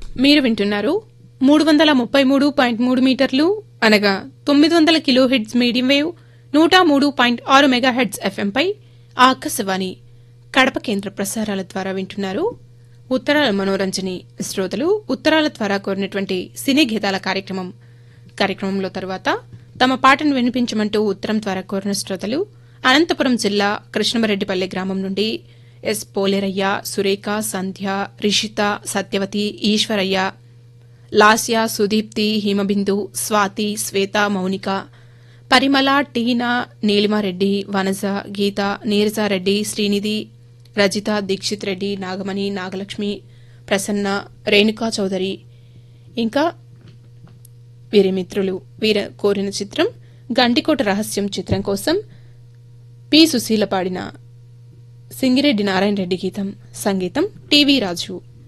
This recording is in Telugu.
మీరు వింటున్నారు మూడు వందల ముప్పై మూడు పాయింట్ మూడు మీటర్లు అనగా తొమ్మిది వందల కిలో హెడ్స్ మీడియం వేవ్ నూట మూడు పాయింట్ ఆరు మెగా హెడ్స్ ఎఫ్ఎంపై ఆకాశవాణి కడప కేంద్ర ప్రసారాల ద్వారా వింటున్నారు ఉత్తరాల మనోరంజని శ్రోతలు ఉత్తరాల ద్వారా కోరినటువంటి సినీ గీతాల కార్యక్రమం కార్యక్రమంలో తరువాత తమ పాటను వినిపించమంటూ ఉత్తరం ద్వారా కోరిన శ్రోతలు అనంతపురం జిల్లా కృష్ణమరెడ్డిపల్లి గ్రామం నుండి ఎస్ పోలేరయ్య సురేఖ సంధ్య రిషిత సత్యవతి ఈశ్వరయ్య లాస్య సుదీప్తి హిమబిందు స్వాతి శ్వేత మౌనిక పరిమళ టీనా నీలిమారెడ్డి వనజ గీత నీరజారెడ్డి శ్రీనిధి రజిత దీక్షిత్ రెడ్డి నాగమణి నాగలక్ష్మి ప్రసన్న రేణుకా చౌదరి ఇంకా వీరి మిత్రులు వీర కోరిన చిత్రం గండికోట రహస్యం చిత్రం కోసం పి సుశీల పాడిన సింగిరెడ్డి నారాయణ రెడ్డి గీతం సంగీతం టీవీ రాజు